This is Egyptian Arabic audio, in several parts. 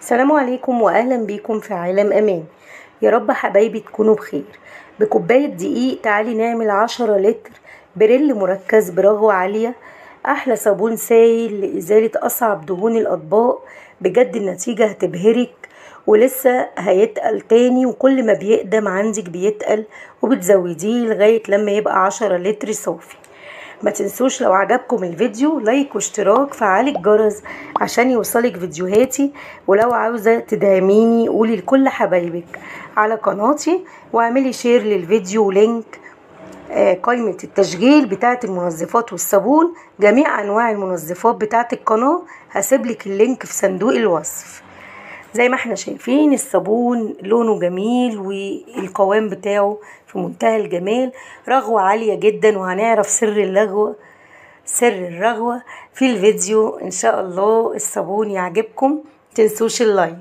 السلام عليكم واهلا بيكم في عالم امان يا رب حبايبي تكونوا بخير بكوباية دقيق تعالي نعمل عشرة لتر بريل مركز برغوة عالية احلى صابون سايل لازالة اصعب دهون الاطباق بجد النتيجة هتبهرك ولسه هيتقل تاني وكل ما بيقدم عندك بيتقل وبتزوديه لغاية لما يبقى عشرة لتر صافي ما تنسوش لو عجبكم الفيديو لايك واشتراك فعلي الجرس عشان يوصلك فيديوهاتي ولو عاوزة تدعميني قولي لكل حبايبك على قناتي واعملي شير للفيديو ولينك آه، قائمة التشغيل بتاعة المنظفات والصابون جميع أنواع المنظفات بتاعة القناة هسيبلك اللينك في صندوق الوصف زي ما احنا شايفين الصابون لونه جميل والقوام بتاعه في منتهى الجمال رغوة عالية جدا وهنعرف سر اللغوة سر الرغوة في الفيديو ان شاء الله الصابون يعجبكم تنسوش اللايك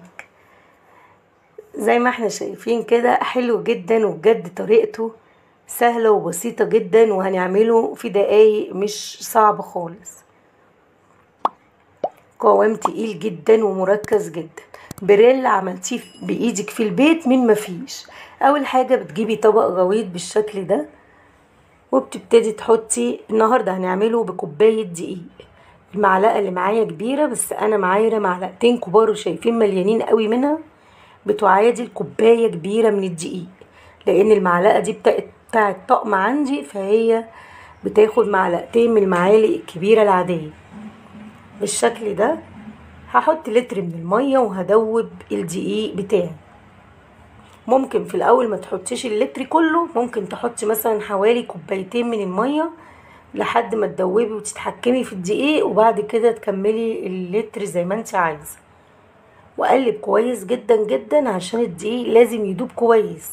زي ما احنا شايفين كده حلو جدا وبجد طريقته سهلة وبسيطة جدا وهنعمله في دقايق مش صعب خالص قوام تقيل جدا ومركز جدا بريل عملتيه بايدك في البيت من مفيش اول حاجة بتجيبي طبق غويط بالشكل ده وبتبتدي تحطي النهاردة هنعمله بكوباية دقيق المعلقة اللي معايا كبيرة بس انا معايرة معلقتين كبار وشايفين مليانين قوي منها بتعادل كوباية كبيرة من الدقيق لان المعلقة دي بتاعت بتاعت طقم عندي فهي بتاخد معلقتين من المعالق الكبيرة العادية بالشكل ده هحط لتر من المية وهدوب الدقيق بتاعي ممكن في الاول ما تحطيش اللتر كله ممكن تحطي مثلا حوالي كوبايتين من المية لحد ما تدوبي وتتحكمي في الدقيق وبعد كده تكملي اللتر زي ما انت عايزة وقلب كويس جدا جدا عشان الدقيق لازم يدوب كويس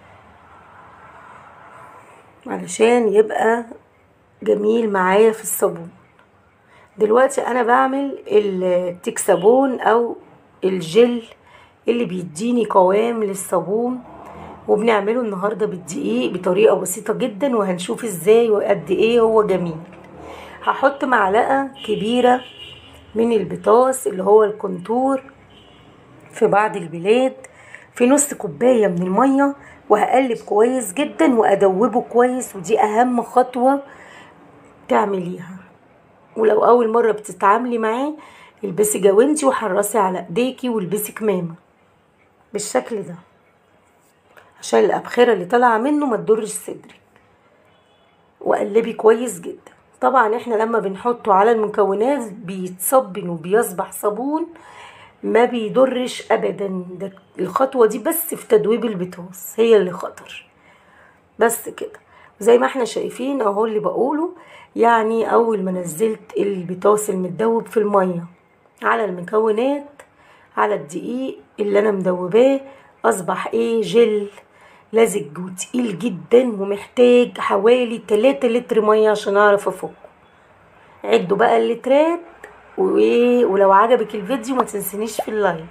علشان يبقى جميل معايا في الصابون دلوقتي انا بعمل التكسابون او الجل اللي بيديني قوام للصابون وبنعمله النهارده بالدقيق بطريقه بسيطه جدا وهنشوف ازاي وقد ايه هو جميل هحط معلقه كبيره من البطاس اللي هو الكونتور في بعض البلاد في نص كوبايه من الميه وهقلب كويس جدا وادوبه كويس ودي اهم خطوه تعمليها ولو اول مره بتتعاملي معاه البسي جوانتي وحرصي على ايديكي والبسي كمامه بالشكل ده عشان الابخره اللي طالعه منه ما تضرش صدرك وقلبي كويس جدا طبعا احنا لما بنحطه على المكونات بيتصبن وبيصبح صابون ما بيضرش ابدا ده الخطوه دي بس في تدويب البطاس هي اللي خطر بس كده زي ما احنا شايفين اهو اللي بقوله يعني اول ما نزلت البطاس المتدوب في الميه على المكونات على الدقيق اللي انا مدوباه اصبح ايه جل لزج وتقيل جدا ومحتاج حوالي 3 لتر ميه عشان اعرف افكه عدوا بقى اللترات وايه ولو عجبك الفيديو ما تنسنيش في اللايك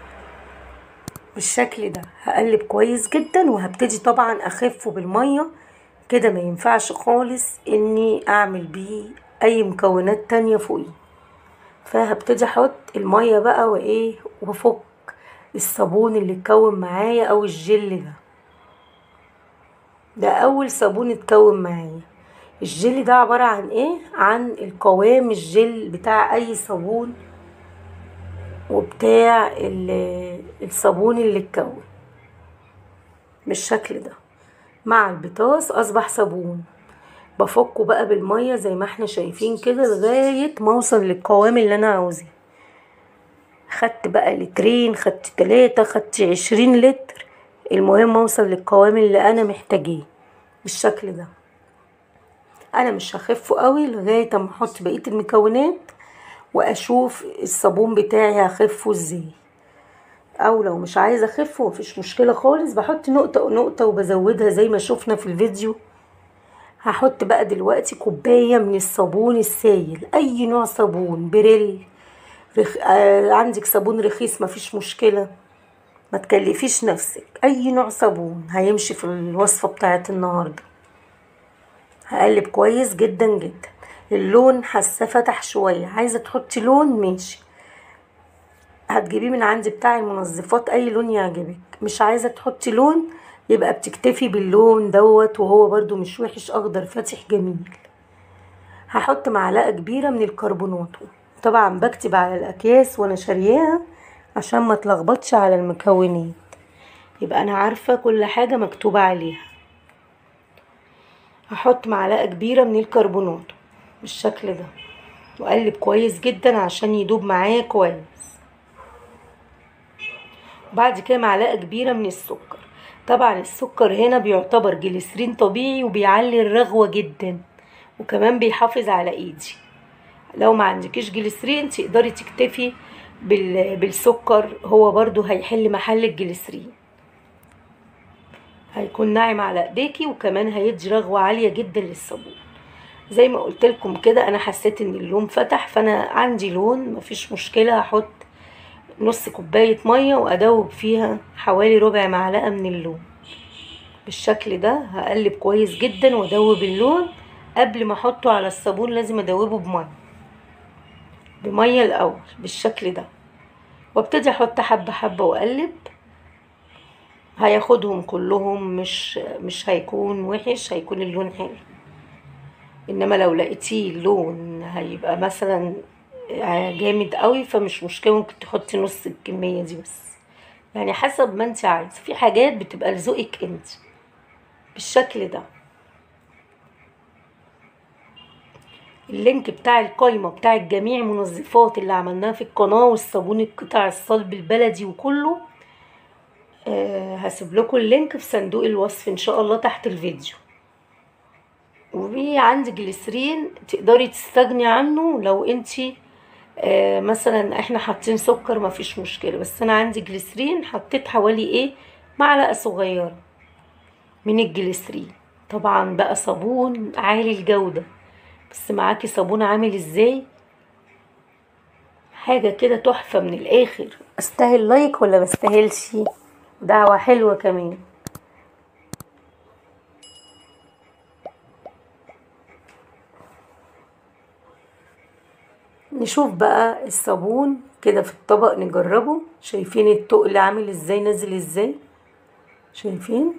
بالشكل ده هقلب كويس جدا وهبتدي طبعا اخفه بالميه كده ما ينفعش خالص اني اعمل بيه اي مكونات تانية فوقيه فهبتدي احط المية بقى وايه وافك الصابون اللي اتكون معايا او الجل ده ده اول صابون اتكون معايا الجل ده عبارة عن ايه عن القوام الجل بتاع اي صابون وبتاع الصابون اللي اتكون بالشكل ده مع البطاس اصبح صابون بفكه بقى بالمية زي ما احنا شايفين كده لغاية ما اوصل للقوام اللي انا عاوزاه خدت بقى لترين خدت تلاتة خدت عشرين لتر المهم اوصل للقوام اللي انا محتاجاه بالشكل ده انا مش هخفه قوي لغاية اما احط بقية المكونات واشوف الصابون بتاعي هخفه ازاي او لو مش عايزه اخفه مفيش مشكله خالص بحط نقطه نقطه وبزودها زي ما شفنا في الفيديو هحط بقى دلوقتي كوبايه من الصابون السايل اي نوع صابون بريل رخ... آه عندك صابون رخيص مفيش مشكله ما تكلفيش نفسك اي نوع صابون هيمشي في الوصفه بتاعت النهارده هقلب كويس جدا جدا اللون حاسه فتح شويه عايزه تحطي لون ماشي هتجيبيه من عندي بتاع المنظفات اي لون يعجبك مش عايزه تحطي لون يبقى بتكتفي باللون دوت وهو برضو مش وحش اخضر فاتح جميل هحط معلقه كبيره من الكربوناتو طبعا بكتب على الاكياس وانا شارياها عشان ما تلخبطش على المكونات يبقى انا عارفه كل حاجه مكتوبه عليها هحط معلقه كبيره من الكربوناتو بالشكل ده واقلب كويس جدا عشان يدوب معايا كويس بعد كده معلقه كبيره من السكر طبعا السكر هنا بيعتبر جليسرين طبيعي وبيعلي الرغوه جدا وكمان بيحافظ على ايدي لو ما عندكيش جليسرين تقدري تكتفي بالسكر هو برضو هيحل محل الجليسرين هيكون ناعم على ايديكي وكمان هيدي رغوه عاليه جدا للصابون زي ما قلت لكم كده انا حسيت ان اللون فتح فانا عندي لون مفيش مشكله هحط نص كوبايه ميه وادوب فيها حوالي ربع معلقه من اللون بالشكل ده هقلب كويس جدا وادوب اللون قبل ما احطه على الصابون لازم ادوبه بميه بميه الاول بالشكل ده وابتدي احط حبه حبه واقلب هياخدهم كلهم مش مش هيكون وحش هيكون اللون حلو انما لو لقيتيه اللون هيبقى مثلا جامد قوي فمش مشكله ممكن تحطي نص الكميه دي بس يعني حسب ما انت عايزه في حاجات بتبقى لذوقك انت بالشكل ده اللينك بتاع القايمه بتاع جميع المنظفات اللي عملناها في القناه والصابون القطع الصلب البلدي وكله آه هسيب لكم اللينك في صندوق الوصف ان شاء الله تحت الفيديو وفي عندي جليسرين تقدري تستغني عنه لو انتي آه مثلا احنا حاطين سكر مفيش مشكله بس انا عندي جليسرين حطيت حوالي ايه معلقه صغيره من الجليسرين طبعا بقى صابون عالي الجوده بس معاكي صابون عامل ازاي حاجه كده تحفه من الاخر استاهل لايك ولا مستاهلش دعوه حلوه كمان نشوف بقى الصابون كده في الطبق نجربه شايفين التقل عامل ازاي نازل ازاي شايفين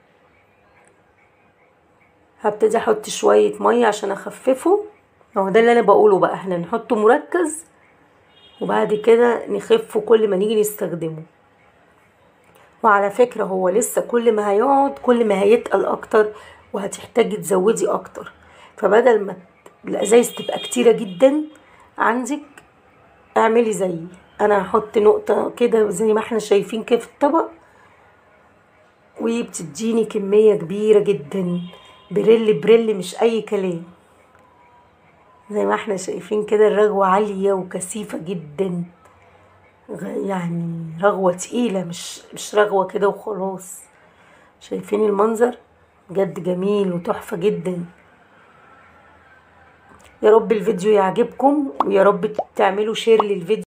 هبتدي احط شوية مية عشان اخففه اهو ده اللي انا بقوله بقى احنا نحطه مركز وبعد كده نخفه كل ما نيجي نستخدمه وعلى فكرة هو لسه كل ما هيقعد كل ما هيتقل اكتر وهتحتاجي تزودي اكتر فبدل ما الازايز تبقى كتيرة جدا عندك اعملي زيي انا هحط نقطة كده زي ما احنا شايفين كده في الطبق وبتديني كمية كبيرة جدا بريل بريل مش اي كلام زي ما احنا شايفين كده الرغوة عالية وكثيفة جدا يعني رغوة تقيلة مش مش رغوة كده وخلاص شايفين المنظر بجد جميل وتحفة جدا يا رب الفيديو يعجبكم ويا رب تعملوا شير للفيديو